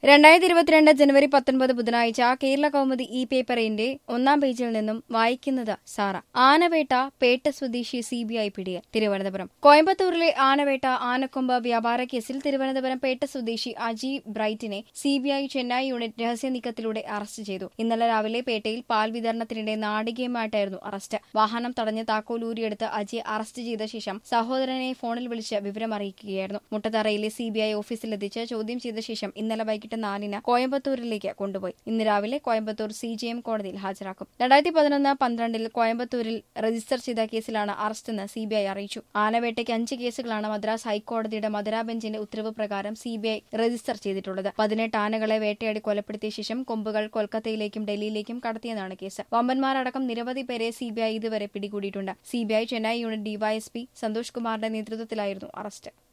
രണ്ടായിരത്തി ഇരുപത്തിരണ്ട് ജനുവരി പത്തൊൻപത് ബുധനാഴ്ച കേരള കൗമുദി ഈ പേപ്പറിന്റെ ഒന്നാം പേജിൽ നിന്നും വായിക്കുന്നത് സാറ ആനവേട്ട പേട്ട സ്വദേശി സി ബി ഐ പിടിയിൽ തിരുവനന്തപുരം കോയമ്പത്തൂരിലെ ആനവേട്ട ആനക്കൊമ്പ് വ്യാപാര കേസിൽ തിരുവനന്തപുരം പേട്ട സ്വദേശി അജി ബ്രൈറ്റിനെ C B I Chennai unit രഹസ്യ നീക്കത്തിലൂടെ അറസ്റ്റ് ചെയ്തു ഇന്നലെ രാവിലെ പേട്ടയിൽ പാൽ വിതരണത്തിനിടെ നാടികയുമായിട്ടായിരുന്നു അറസ്റ്റ് വാഹനം തടഞ്ഞ് താക്കോൽ ഊരിയെടുത്ത് അജിയെ അറസ്റ്റ് ചെയ്ത ശേഷം സഹോദരനെ ഫോണിൽ വിളിച്ച് വിവരമറിയിക്കുകയായിരുന്നു മുട്ടത്തറയിലെ സി ബി ഐ ഓഫീസിലെത്തിച്ച് ചോദ്യം ചെയ്ത ശേഷം ഇന്നലെ വൈകിട്ട് നാലിന് കോയമ്പത്തൂരിലേക്ക് കൊണ്ടുപോയി ഇന്ന് രാവിലെ കോയമ്പത്തൂർ സി ജി എം കോടതിയിൽ ഹാജരാക്കും രണ്ടായിരത്തി പതിനൊന്ന് പന്ത്രണ്ടിൽ കോയമ്പത്തൂരിൽ രജിസ്റ്റർ ചെയ്ത കേസിലാണ് അറസ്റ്റെന്ന് സി ബി ഐ അറിയിച്ചു ആനവേട്ടയ്ക്ക് അഞ്ച് കേസുകളാണ് മദ്രാസ് ഹൈക്കോടതിയുടെ മധുര ബെഞ്ചിന്റെ ഉത്തരവ് പ്രകാരം സി ബി ഐ രജിസ്റ്റർ ചെയ്തിട്ടുള്ളത് പതിനെട്ട് ആനകളെ വേട്ടയാടി കൊലപ്പെടുത്തിയ ശേഷം കൊമ്പുകൾ കൊൽക്കത്തയിലേക്കും ഡൽഹിയിലേക്കും കടത്തിയെന്നാണ് കേസ് വമ്പന്മാരടക്കം നിരവധി പേരെ സി ബി ഐ ഇതുവരെ പിടികൂടിയിട്ടുണ്ട് C B I Chennai unit DYSP Santhosh കുമാറിന്റെ നേതൃത്വത്തിലായിരുന്നു അറസ്റ്റ്